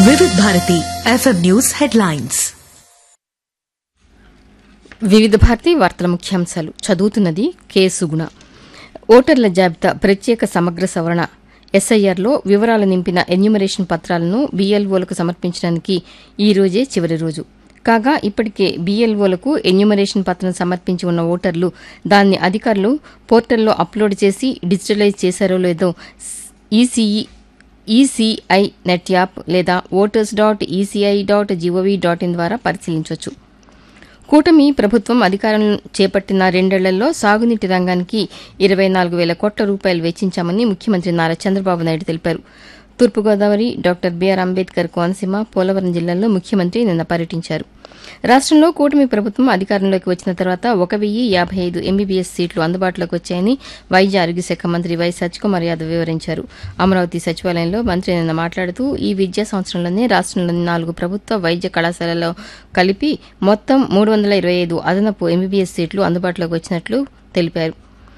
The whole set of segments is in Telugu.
వివిధ భారతి ఎఫ్ఎం న్యూస్ హెడ్లైన్స్ వివిధ భారతి వార్తల ముఖ్యాంశాలు చదువుతున్నది కె సుగుణ ఓటర్ల జాబితా ప్రత్యేక సమగ్ర సవరణ ఎస్ఐఆర్లో వివరాలు నింపిన ఎన్యూమరేషన్ పత్రాలను బీఎల్ఓలకు సమర్పించడానికి ఈ రోజే చివరి రోజు కాగా ఇప్పటికే బీఎల్ఓలకు ఎన్యూమరేషన్ పత్రం సమర్పించి ఉన్న ఓటర్లు దాన్ని అధికారులు పోర్టల్లో అప్లోడ్ చేసి డిజిటలైజ్ చేశారో లేదో ఈసీఈ ఈసీఐ నెట్ యాప్ లేదా voters dot E C I dot G O V dot in ద్వారా పరిశీలించవచ్చు కూటమి ప్రభుత్వం అధికారం చేపట్టిన రెండేళ్లలో సాగునీటి రంగానికి ఇరవై నాలుగు వేల కోట్ల రూపాయలు వెచ్చించామని ముఖ్యమంత్రి నారా చంద్రబాబు నాయుడు తెలిపారు తూర్పుగోదావరి డాక్టర్ బీఆర్ అంబేద్కర్ కోనసీమ పోలవరం జిల్లాల్లో ముఖ్యమంత్రి నిన్న పర్యటించారు రాష్టంలో కూటమి ప్రభుత్వం అధికారంలోకి వచ్చిన తర్వాత ఒక వెయ్యి యాభై ఐదు ఎంబీబీఎస్ సీట్లు అందుబాటులోకి వచ్చాయని వైద్య ఆరోగ్య శాఖ మంత్రి వై సత్యకుమార్ యాదవ్ వివరించారు అమరావతి సచివాలయంలో మంత్రి నిన్న మాట్లాడుతూ ఈ విద్యా సంవత్సరంలోనే రాష్టంలోని నాలుగు ప్రభుత్వ వైద్య కళాశాలలో కలిపి మొత్తం మూడు వందల ఇరవై ఐదు అదనపు ఎంబీబీఎస్ సీట్లు అందుబాటులోకి వచ్చినట్లు తెలిపారు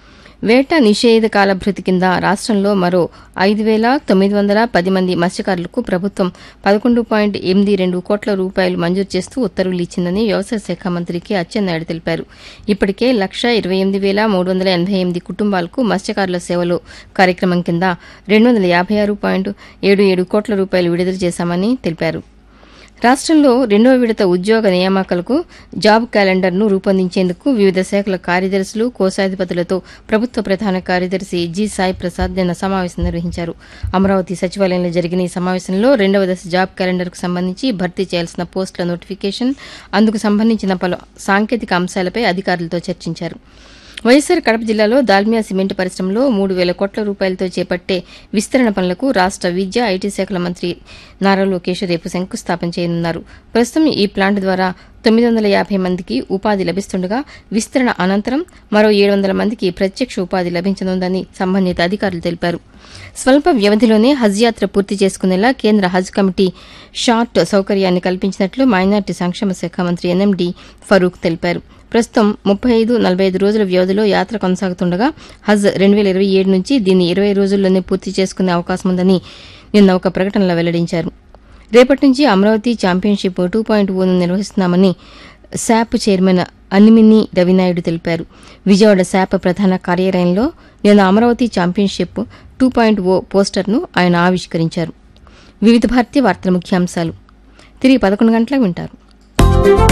వేట నిషేధ కాల భృతి కింద రాష్టంలో మరో ఐదు వేల తొమ్మిది వందల పది మంది మత్స్యకారులకు ప్రభుత్వం పదకొండు పాయింట్ ఎనిమిది రెండు కోట్ల రూపాయలు మంజూరు చేస్తూ ఉత్తర్వులు ఇచ్చిందని వ్యవసాయ శాఖ మంత్రి కె అచ్చెన్నాయుడు తెలిపారు ఇప్పటికే లక్ష ఇరవై ఎనిమిది వేల మూడు వందల ఎనభై ఎనిమిది కుటుంబాలకు మత్స్యకారుల సేవలు కార్యక్రమం కింద రెండు వందల యాభై ఆరు పాయింట్ ఏడు ఏడు కోట్ల రూపాయలు విడుదల చేశామని తెలిపారు రాష్టంలో రెండో విడత ఉద్యోగ నియామకాలకు జాబ్ క్యాలెండర్ను రూపొందించేందుకు వివిధ శాఖల కార్యదర్శులు కోశాధిపతులతో ప్రభుత్వ ప్రధాన కార్యదర్శి జి సాయి ప్రసాద్ నిన్న సమావేశం నిర్వహించారు అమరావతి సచివాలయంలో జరిగిన ఈ సమావేశంలో రెండవ దశ జాబ్ క్యాలెండర్కు సంబంధించి భర్తీ చేయాల్సిన పోస్టుల నోటిఫికేషన్ అందుకు సంబంధించిన పలు సాంకేతిక అంశాలపై అధికారులతో చర్చించారు వైఎస్సార్ కడప జిల్లాలో దాల్మియా సిమెంట్ పరిశ్రమలో మూడు వేల కోట్ల రూపాయలతో చేపట్టే విస్తరణ పనులకు రాష్ట విద్యా ఐటీ శాఖల మంత్రి నారా లోకేష్ రేపు శంకుస్థాపన చేయనున్నారు ప్రస్తుతం ఈ ప్లాంట్ ద్వారా తొమ్మిది వందల యాభై మందికి ఉపాధి లభిస్తుండగా విస్తరణ అనంతరం మరో ఏడు వందల మందికి ప్రత్యక్ష ఉపాధి లభించనుందని సంబంధిత అధికారులు తెలిపారు స్వల్ప వ్యవధిలోనే హజ్ యాత్ర పూర్తి చేసుకునేలా కేంద్ర హజ్ కమిటీ షార్ట్ సౌకర్యాన్ని కల్పించినట్లు మైనార్టీ సంక్షేమ శాఖ మంత్రి ఎన్ఎండి ఫరూక్ తెలిపారు ప్రస్తుతం ముప్పై ఐదు నలభై ఐదు రోజుల వ్యవధిలో యాత్ర కొనసాగుతుండగా హజ్ రెండు వేల ఇరవై ఏడు నుంచి దీన్ని ఇరవై రోజుల్లోనే పూర్తి చేసుకునే అవకాశం ఉందని నిన్న ఒక ప్రకటనలో వెల్లడించారు రేపటి నుంచి అమరావతి ఛాంపియన్షిప్ టూ పాయింట్ ఓను నిర్వహిస్తున్నామని శాప్ చైర్మన్ అనిమిని రవినాయుడు తెలిపారు విజయవాడ శాప్ ప్రధాన కార్యాలయంలో నిన్న Amaravati championship two point O పోస్టర్ను ఆయన ఆవిష్కరించారు వివిధ భారతీయ వార్తల ముఖ్యాంశాలు తిరిగి పదకొండు గంటలకు వింటారు